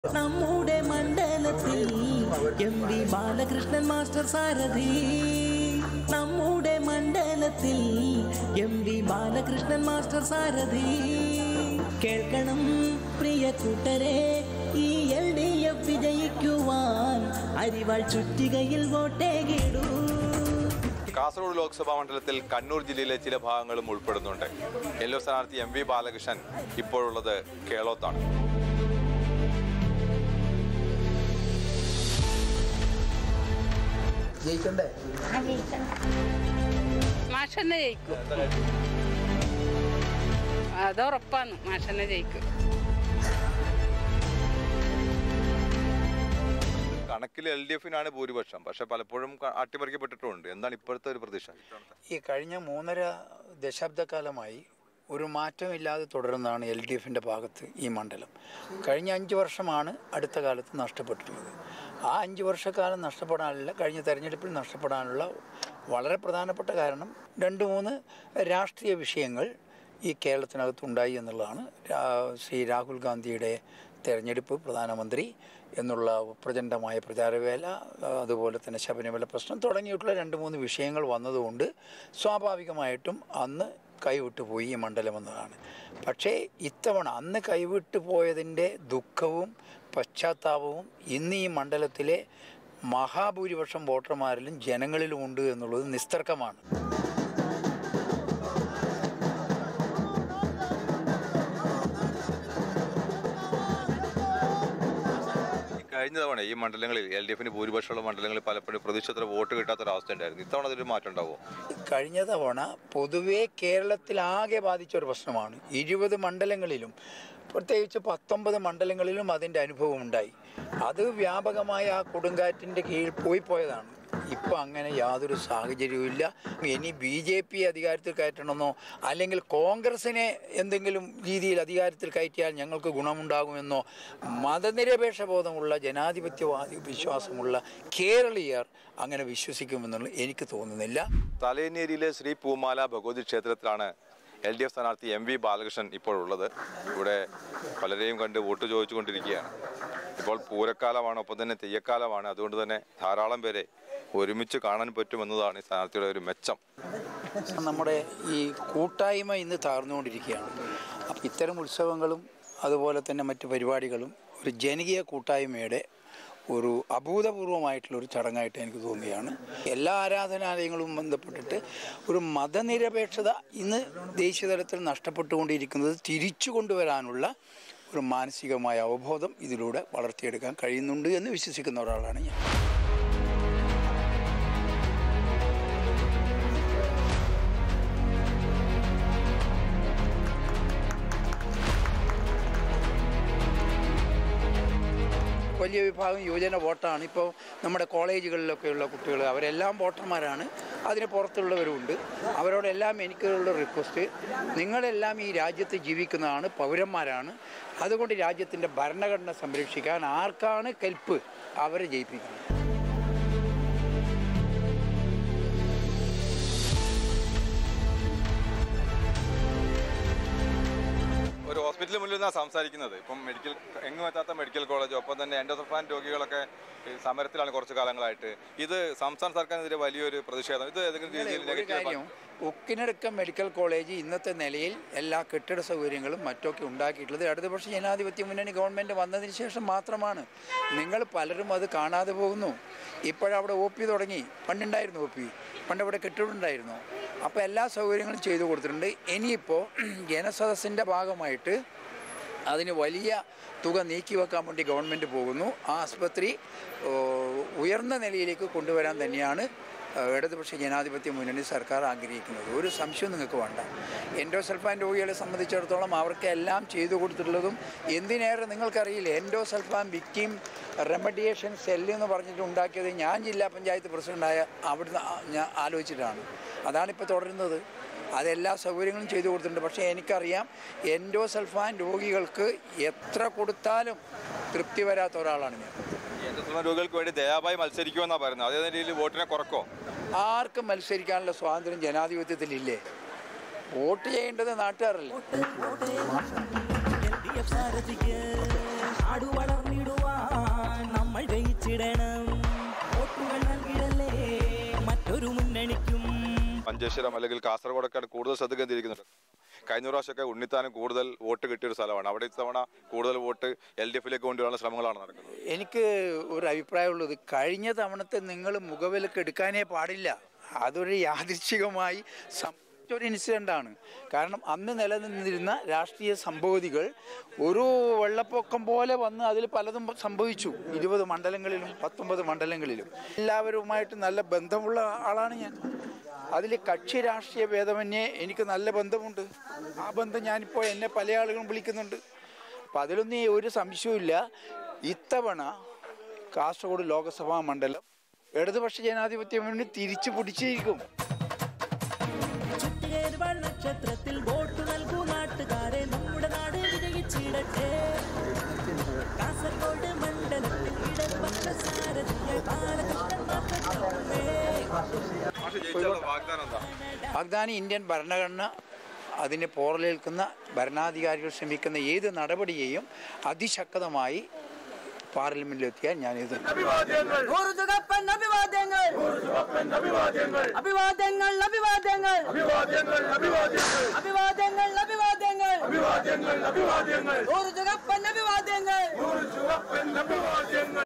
നമ്മുടെ മണ്ഡലത്തിൽ M V Balakrishnan master സാരഥി നമ്മുടെ മണ്ഡലത്തിൽ എം വി ബാലകൃഷ്ണൻ മാസ്റ്റർ സാരഥി കേൾക്കണം പ്രിയ കൂട്ടരെ ഈ എൽ ഡി എഫ് വിജയിക്കുവാൻ അരിവാൾ ചുറ്റികയിൽ വോട്ടേകിടൂ കാസർഗോഡ് ലോക്സഭാ മണ്ഡലത്തിൽ കണ്ണൂർ ജില്ലയിലെ ചില ഭാഗങ്ങളും ഉൾപ്പെടുന്നുണ്ട് എൽ എഫ് സ്ഥാനാർത്ഥി എം വി ബാലകൃഷ്ണൻ ഇപ്പോഴുള്ളത് കേളോത്താണ് ജയിക്കണ്ടേ മാഷന്നെ ജയിക്കും അത് ഉറപ്പാണ് മാഷന്നെ ജയിക്കും കണക്കിൽ എൽ ഡി എഫിനാണ് ഭൂരിപക്ഷം പക്ഷെ പലപ്പോഴും ക- അട്ടിമറിക്കപ്പെട്ടിട്ടുമുണ്ട് എന്താണ് ഇപ്പോഴത്തെ ഒരു പ്രതീക്ഷ ഈ കഴിഞ്ഞ മൂന്നര ദശാബ്ദക്കാലമായി ഒരു മാറ്റമില്ലാതെ തുടരുന്നതാണ് എൽ ഡി എഫിൻ്റെ ഭാഗത്ത് ഈ മണ്ഡലം കഴിഞ്ഞ അഞ്ച് വർഷമാണ് അടുത്ത കാലത്ത് നഷ്ടപ്പെട്ടിട്ടുള്ളത് ആ അഞ്ച് വർഷക്കാലം നഷ്ടപ്പെടാനുള്ള കഴിഞ്ഞ തെരഞ്ഞെടുപ്പിൽ നഷ്ടപ്പെടാനുള്ള വളരെ പ്രധാനപ്പെട്ട കാരണം രണ്ട് മൂന്ന് രാഷ്ട്രീയ വിഷയങ്ങൾ ഈ കേരളത്തിനകത്തുണ്ടായി എന്നുള്ളതാണ് രാ- ശ്രീ രാഹുൽ ഗാന്ധിയുടെ തെരഞ്ഞെടുപ്പ് പ്രധാനമന്ത്രി എന്നുള്ള പ്രചണ്ഡമായ പ്രചാരവേല ആ, അതുപോലെ തന്നെ ശബരിമല പ്രശ്നം തുടങ്ങിയിട്ടുള്ള രണ്ട് മൂന്ന് വിഷയങ്ങൾ വന്നതുകൊണ്ട് സ്വാഭാവികമായിട്ടും അന്ന് കൈവിട്ടു പോയി ഈ മണ്ഡലം എന്നതാണ് പക്ഷേ ഇത്തവണ അന്ന് കൈവിട്ടു പോയതിൻ്റെ ദുഃഖവും പശ്ചാത്താപവും ഇന്ന് ഈ മണ്ഡലത്തിലെ മഹാഭൂരിപക്ഷം വോട്ടർമാരിലും ജനങ്ങളിലും ഉണ്ട് എന്നുള്ളത് നിസ്തർക്കമാണ് ഈ കഴിഞ്ഞ തവണ ഈ മണ്ഡലങ്ങളിൽ എൽ ഡി എഫിന് ഭൂരിപക്ഷമുള്ള മണ്ഡലങ്ങളിൽ പലപ്പോഴും പ്രതീക്ഷിച്ചത്ര വോട്ട് കിട്ടാത്തൊരവസ്ഥ ഉണ്ടായിരുന്നു ഇത്തവണ അതൊരു മാറ്റം ഉണ്ടാവുമോ കഴിഞ്ഞ തവണ പൊതുവെ കേരളത്തിലാകെ ബാധിച്ച ഒരു പ്രശ്നമാണ് ഇരുപത് മണ്ഡലങ്ങളിലും പ്രത്യേകിച്ച് പത്തൊമ്പത് മണ്ഡലങ്ങളിലും അതിൻ്റെ അനുഭവം ഉണ്ടായി അത് വ്യാപകമായ ആ കൊടുങ്കാറ്റിൻ്റെ കീഴിൽ പോയി പോയതാണ് ഇപ്പം അങ്ങനെ യാതൊരു സാഹചര്യവും ഇല്ല ഇനി ബി ജെ പി അധികാരത്തിൽ കയറ്റണമെന്നോ അല്ലെങ്കിൽ കോൺഗ്രസിനെ എന്തെങ്കിലും രീതിയിൽ അധികാരത്തിൽ കയറ്റിയാൽ ഞങ്ങൾക്ക് ഗുണമുണ്ടാകുമെന്നോ മതനിരപേക്ഷ ബോധമുള്ള ജനാധിപത്യവാദി വിശ്വാസമുള്ള കേരളീയർ അങ്ങനെ വിശ്വസിക്കുമെന്നുള്ള എനിക്ക് തോന്നുന്നില്ല തലേനേരിയിലെ ശ്രീ പൂമാല ഭഗവതി ക്ഷേത്രത്തിലാണ് എൽ ഡി എഫ് സ്ഥാനാർത്ഥി എം വി ബാലകൃഷ്ണൻ ഇപ്പോൾ ഉള്ളത് ഇവിടെ പലരെയും കണ്ട് വോട്ട് ചോദിച്ചുകൊണ്ടിരിക്കുകയാണ് ഇപ്പോൾ പൂരക്കാലമാണ് ഒപ്പം തന്നെ തെയ്യക്കാലമാണ് അതുകൊണ്ട് തന്നെ ധാരാളം പേരെ ഒരുമിച്ച് കാണാൻ പറ്റുമെന്നതാണ് ഈ സ്ഥാനാർത്ഥിയുടെ ഒരു മെച്ചം നമ്മുടെ ഈ കൂട്ടായ്മ ഇന്ന് താർന്നുകൊണ്ടിരിക്കുകയാണ് അപ്പം ഇത്തരം ഉത്സവങ്ങളും അതുപോലെ തന്നെ മറ്റ് പരിപാടികളും ഒരു ജനകീയ കൂട്ടായ്മയുടെ ഒരു അഭൂതപൂർവമായിട്ടുള്ള ഒരു ചടങ്ങായിട്ട് എനിക്ക് തോന്നുകയാണ് എല്ലാ ആരാധനാലയങ്ങളും ബന്ധപ്പെട്ടിട്ട് ഒരു മതനിരപേക്ഷത ഇന്ന് ദേശീയതലത്തിൽ നഷ്ടപ്പെട്ടുകൊണ്ടിരിക്കുന്നത് തിരിച്ചു കൊണ്ടുവരാനുള്ള ഒരു മാനസികമായ അവബോധം ഇതിലൂടെ വളർത്തിയെടുക്കാൻ കഴിയുന്നുണ്ട് എന്ന് വിശ്വസിക്കുന്ന ഒരാളാണ് ഞാൻ വലിയ വിഭാഗം യുവജന വോട്ടാണ് ഇപ്പോൾ നമ്മുടെ കോളേജുകളിലൊക്കെയുള്ള കുട്ടികൾ അവരെല്ലാം വോട്ടർമാരാണ് അതിന് പുറത്തുള്ളവരുമുണ്ട് അവരോടെല്ലാം എനിക്കുള്ള റിക്വസ്റ്റ് നിങ്ങളെല്ലാം ഈ രാജ്യത്ത് ജീവിക്കുന്നതാണ് പൗരന്മാരാണ് അതുകൊണ്ട് രാജ്യത്തിൻ്റെ ഭരണഘടന സംരക്ഷിക്കാൻ ആർക്കാണ് കെൽപ്പ് അവരെ ജയിപ്പിക്കുന്നത് ഒരു ഹോസ്പിറ്റലിന് മുന്നിൽ നിന്നാണ് സംസാരിക്കുന്നത് ഇപ്പം മെഡിക്കൽ എങ്ങും എത്താത്ത മെഡിക്കൽ കോളേജ് ഒപ്പം തന്നെ എൻഡോസഫാൻ രോഗികളൊക്കെ ഈ സമരത്തിലാണ് കുറച്ച് കാലങ്ങളായിട്ട് ഇത് സംസ്ഥാന സർക്കാരിനെതിരെ വലിയൊരു പ്രതിഷേധം ഇത് ഏതെങ്കിലും രീതിയിൽ ഒരു നെഗറ്റീവ് കാര്യം ഉക്കിനടക്കം മെഡിക്കൽ കോളേജ് ഇന്നത്തെ നിലയിൽ എല്ലാ കെട്ടിട സൗകര്യങ്ങളും മറ്റൊക്കെ ഉണ്ടാക്കിയിട്ടുള്ളത് ഇടതുപക്ഷ ജനാധിപത്യ മുന്നണി ഗവൺമെൻറ് വന്നതിന് ശേഷം മാത്രമാണ് നിങ്ങൾ പലരും അത് കാണാതെ പോകുന്നു ഇപ്പോഴവിടെ ഒ പി തുടങ്ങി പണ്ടുണ്ടായിരുന്നു ഒ പി പണ്ട് അവിടെ കെട്ടിടം ഉണ്ടായിരുന്നു അപ്പോൾ എല്ലാ സൗകര്യങ്ങളും ചെയ്തു കൊടുത്തിട്ടുണ്ട് ഇനിയിപ്പോൾ ജനസദസ്സിൻ്റെ ഭാഗമായിട്ട് അതിന് വലിയ തുക നീക്കി വെക്കാൻ വേണ്ടി ഗവൺമെൻറ് പോകുന്നു ആ ആസ്പത്രി ഓ, ഉയർന്ന നിലയിലേക്ക് കൊണ്ടുവരാൻ തന്നെയാണ് ഏഹ്, ഇടതുപക്ഷ ജനാധിപത്യ മുന്നണി സർക്കാർ ആഗ്രഹിക്കുന്നത് ഒരു സംശയവും നിങ്ങൾക്ക് വേണ്ട എൻഡോസൾഫാൻ രോഗികളെ സംബന്ധിച്ചിടത്തോളം അവർക്ക് എല്ലാം ചെയ്തു കൊടുത്തിട്ടുള്ളതും എന്തിനേറെ നിങ്ങൾക്കറിയില്ലേ എൻഡോസൾഫാൻ വിക്ടിം റെമഡിയേഷൻ സെല്ല് എന്ന് പറഞ്ഞിട്ട് ഉണ്ടാക്കിയത് ഞാൻ ജില്ലാ പഞ്ചായത്ത് പ്രസിഡൻ്റായ അവിടുന്ന് ആ- ഞാൻ ആലോചിച്ചിട്ടാണ് അതാണിപ്പോൾ തുടരുന്നത് അതെല്ലാ സൗകര്യങ്ങളും ചെയ്തു കൊടുത്തിട്ടുണ്ട് പക്ഷേ എനിക്കറിയാം എൻഡോസൾഫാൻ രോഗികൾക്ക് എത്ര കൊടുത്താലും തൃപ്തി വരാത്ത ഒരാളാണ് ഞാൻ എൻഡോസഫാൻ രോഗികൾക്ക് വേണ്ടി ദയാബായി മത്സരിക്കുമെന്നാണ് പറയുന്നത് അതേ രീതിയിൽ വോട്ടിനെ കുറക്കോ ആർക്കും മത്സരിക്കാനുള്ള സ്വാതന്ത്ര്യം ജനാധിപത്യത്തിലില്ലേ വോട്ട് ചെയ്യേണ്ടത് നാട്ടുകാരല്ലേ എൽ ഡി എഫ് സാരഥിക്ക് നാടു വളർന്നിടും മഞ്ചേശ്വരം അല്ലെങ്കിൽ കാസർഗോഡൊക്കെയാണ് കൂടുതൽ ശ്രദ്ധ കേന്ദ്രീകരിക്കുന്നുണ്ട് കഴിഞ്ഞ പ്രാവശ്യമൊക്കെ ഉണ്ണിത്താനും കൂടുതൽ വോട്ട് കിട്ടിയൊരു സ്ഥലമാണ് അവിടെ ഇത്തവണ കൂടുതൽ വോട്ട് എൽ ഡി എഫിലേക്ക് കൊണ്ടുവരാനുള്ള ശ്രമങ്ങളാണ് നടക്കുന്നത് എനിക്ക് ഒരു അഭിപ്രായമുള്ളത് കഴിഞ്ഞ തവണത്തെ നിങ്ങൾ മുഖവിലക്ക് എടുക്കാനേ പാടില്ല അതൊരു യാദൃച്ഛികമായി സംഭവിച്ച ഒരു ഇൻസിഡൻ്റ് ആണ് കാരണം അന്ന് നിലനിന്നിരുന്ന രാഷ്ട്രീയ സംഭവതികൾ ഒരു വെള്ളപ്പൊക്കം പോലെ വന്ന് അതിൽ പലതും സംഭവിച്ചു ഇരുപത് മണ്ഡലങ്ങളിലും പത്തൊമ്പത് മണ്ഡലങ്ങളിലും എല്ലാവരുമായിട്ട് നല്ല ബന്ധമുള്ള ആളാണ് ഞാൻ അതിൽ കക്ഷി രാഷ്ട്രീയ ഭേദമന്യേ എനിക്ക് നല്ല ബന്ധമുണ്ട് ആ ബന്ധം ഞാനിപ്പോൾ എന്നെ പല ആളുകളും വിളിക്കുന്നുണ്ട് അപ്പം അതിലൊന്നും ഈ ഒരു സംശയവുമില്ല ഇത്തവണ കാസർഗോഡ് ലോക്സഭാ മണ്ഡലം ഇടതുപക്ഷ ജനാധിപത്യ മുന്നണി തിരിച്ചു പിടിച്ചിരിക്കും ചുറ്റുകേറുവാൾ നക്ഷത്രത്തിൽ വോട്ട് നൽകൂ നാട്ടുകാരെ നമ്മുടെ നാട് വിജയിച്ചിടട്ടെ കാസർഗോഡ് മണ്ഡലത്തിൽ ഇടപെട്ട സാരഥിയെ ബാലകൃഷ്ണൻ മാത്രമേ വാഗ്ദാനം എന്താ വാഗ്ദാനി ഇന്ത്യൻ ഭരണഘടന അതിന് പോറലേൽക്കുന്ന ഭരണാധികാരികൾ ശ്രമിക്കുന്ന ഏത് നടപടിയെയും അതിശക്തമായി പാർലമെന്റിലെത്തിയാൽ ഞാൻ എതിർക്കും നൂറ് ചുകപ്പൻ അഭിവാദ്യങ്ങൾ അഭിവാദ്യങ്ങൾ അഭിവാദ്യങ്ങൾ അഭിവാദ്യങ്ങൾ അഭിവാദ്യങ്ങൾ നൂറ് ചുകപ്പൻ അഭിവാദ്യങ്ങൾ